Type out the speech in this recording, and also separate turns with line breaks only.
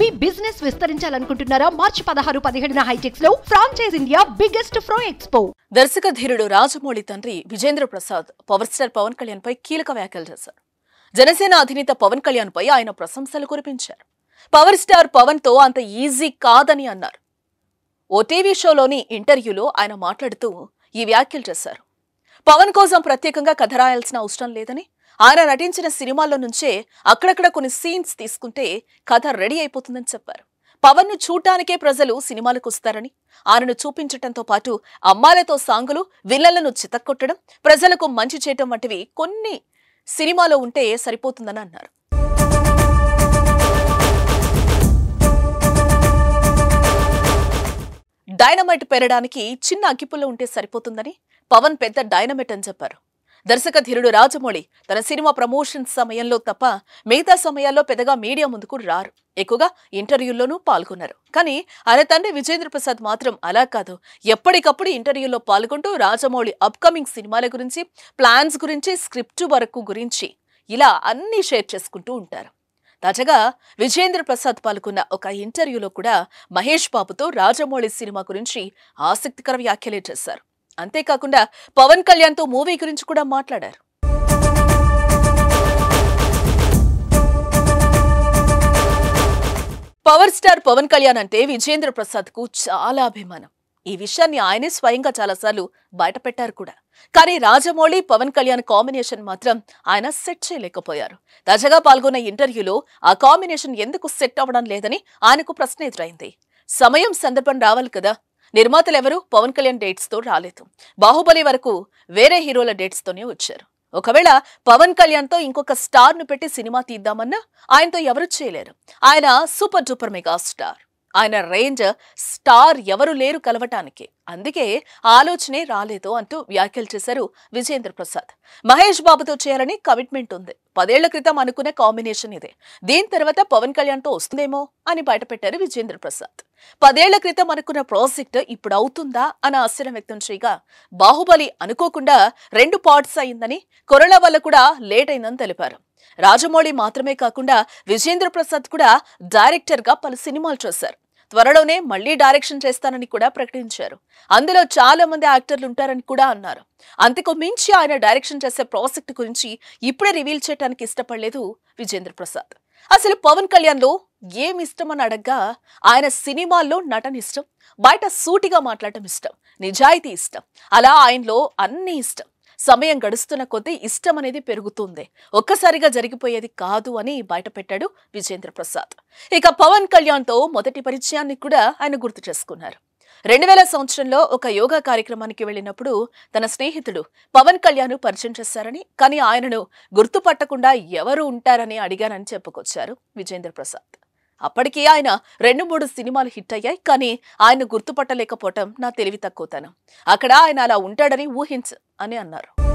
మీ business విస్తరించాలనుకుంటున్నారా మార్చి పదహారు పదిహేడున HITEX లో ఫ్రాంచైజ్ ఇండియా బిగ్గెస్ట్ ఫ్రో ఎక్స్పో
దర్శక ధీరుడు రాజమౌళి తండ్రి విజేంద్ర ప్రసాద్ పవర్ స్టార్ పవన్ కళ్యాణ్ పై కీలక వ్యాఖ్యలు చేశారు జనసేన అధినేత పవన్ కళ్యాణ్ పై ఆయన ప్రశంసలు కురిపించారు పవర్ స్టార్ పవన్ తో అంత ఈజీ కాదని అన్నారు ఓ టీవీ షోలోని ఇంటర్వ్యూలో ఆయన మాట్లాడుతూ ఈ వ్యాఖ్యలు చేశారు పవన్ కోసం ప్రత్యేకంగా కథ రాయాల్సిన అవసరం లేదని ఆయన నటించిన సినిమాల్లో నుంచే అక్కడక్కడ కొన్ని సీన్స్ తీసుకుంటే కథ రెడీ అయిపోతుందని చెప్పారు పవన్ ను చూడటానికే ప్రజలు సినిమాలకు వస్తారని ఆయనను చూపించటంతో పాటు అమ్మాయిలతో సాంగులు విల్లలను చితక్కొట్టడం ప్రజలకు మంచి చేయటం వంటివి కొన్ని సినిమాలో ఉంటే సరిపోతుందని అన్నారు డైనమైట్ పెరడానికి చిన్న అగ్గిపుల్ల ఉంటే సరిపోతుందని పవన్ పెద్ద డైనమైట్ అని చెప్పారు దర్శక ధీరుడు రాజమౌళి తన సినిమా ప్రమోషన్ సమయంలో తప్ప మిగతా సమయాల్లో పెద్దగా మీడియా ముందుకు రారు ఎక్కువగా ఇంటర్వ్యూల్లోనూ పాల్గొన్నారు కానీ ఆయన తండ్రి విజేంద్ర ప్రసాద్ మాత్రం అలా కాదు ఎప్పటికప్పుడు ఇంటర్వ్యూలో పాల్గొంటూ రాజమౌళి అప్కమింగ్ సినిమాల గురించి ప్లాన్స్ గురించి స్క్రిప్ట్ వరకు గురించి ఇలా అన్ని షేర్ చేసుకుంటూ ఉంటారు తాజాగా విజేంద్ర ప్రసాద్ పాల్గొన్న ఒక ఇంటర్వ్యూలో కూడా మహేష్ బాబుతో రాజమౌళి సినిమా గురించి ఆసక్తికర వ్యాఖ్యలే చేశారు అంతేకాకుండా పవన్ కళ్యాణ్తో మూవీ గురించి కూడా మాట్లాడారు పవర్ స్టార్ పవన్ కళ్యాణ్ అంటే విజేంద్ర ప్రసాద్ కు చాలా అభిమానం ఈ విషయాన్ని ఆయనే స్వయంగా చాలాసార్లు బయటపెట్టారు కూడా కానీ రాజమౌళి పవన్ కళ్యాణ్ కాంబినేషన్ మాత్రం ఆయన సెట్ చేయలేకపోయారు తాజాగా పాల్గొన్న ఇంటర్వ్యూలో ఆ కాంబినేషన్ ఎందుకు సెట్ అవ్వడం లేదని ఆయనకు ప్రశ్న ఎదురైంది సమయం సందర్భం రావాలి కదా నిర్మాతలు ఎవరు పవన్ కళ్యాణ్ డేట్స్ తో రాలేదు బాహుబలి వరకు వేరే హీరోల డేట్స్ తోనే వచ్చారు ఒకవేళ పవన్ కళ్యాణ్ తో ఇంకొక స్టార్ ను పెట్టి సినిమా తీద్దామన్నా ఆయనతో ఎవరు చేయలేరు ఆయన సూపర్ డూపర్ మెగా స్టార్ ఆయన రేంజ్ స్టార్ ఎవరు లేరు కలవటానికి అందుకే ఆలోచనే రాలేదు అంటూ వ్యాఖ్యలు చేశారు విజేంద్ర ప్రసాద్ మహేష్ బాబుతో చేయాలని కమిట్మెంట్ ఉంది పదేళ్ల క్రితం అనుకున్న కాంబినేషన్ ఇదే దీని తర్వాత పవన్ కళ్యాణ్తో వస్తుందేమో అని బయటపెట్టారు విజేంద్ర ప్రసాద్ పదేళ్ల క్రితం అనుకున్న ప్రాజెక్ట్ ఇప్పుడు అవుతుందా అని ఆశ్చర్యం వ్యక్తం చేయగా బాహుబలి అనుకోకుండా రెండు పార్ట్స్ అయిందని కొరల వల్ల కూడా లేట్ అయిందని తెలిపారు రాజమౌళి మాత్రమే కాకుండా విజేంద్ర ప్రసాద్ కూడా డైరెక్టర్ గా పలు సినిమాలు చేశారు త్వరలోనే మళ్లీ డైరెక్షన్ చేస్తానని కూడా ప్రకటించారు అందులో చాలా మంది యాక్టర్లు ఉంటారని కూడా అన్నారు అంతకు మించి ఆయన డైరెక్షన్ చేసే ప్రాజెక్ట్ గురించి ఇప్పుడే రివీల్ చేయడానికి ఇష్టపడలేదు విజేంద్ర ప్రసాద్ అసలు పవన్ కళ్యాణ్ లో ఏం ఇష్టం అని అడగ్గా ఆయన సినిమాల్లో నటన ఇష్టం బయట సూటిగా మాట్లాడటం ఇష్టం నిజాయితీ ఇష్టం అలా ఆయనలో అన్ని ఇష్టం సమయం గడుస్తున్న కొద్దీ ఇష్టం అనేది పెరుగుతుంది ఒక్కసారిగా జరిగిపోయేది కాదు అని బయటపెట్టాడు విజేంద్ర ప్రసాద్ ఇక పవన్ కళ్యాణ్తో మొదటి పరిచయాన్ని కూడా ఆయన గుర్తు చేసుకున్నారు రెండు వేల సంవత్సరంలో ఒక యోగా కార్యక్రమానికి వెళ్ళినప్పుడు తన స్నేహితుడు పవన్ కళ్యాణ్ పరిచయం చేశారని కానీ ఆయనను గుర్తుపట్టకుండా ఎవరు ఉంటారని అడిగానని చెప్పుకొచ్చారు విజేంద్ర ప్రసాద్ అప్పటికి ఆయన రెండు మూడు సినిమాలు హిట్ అయ్యాయి కానీ ఆయన గుర్తుపట్టలేకపోవటం నా తెలివి తక్కువతనం అక్కడ ఆయన అలా ఉంటాడని ఊహించ అని అన్నారు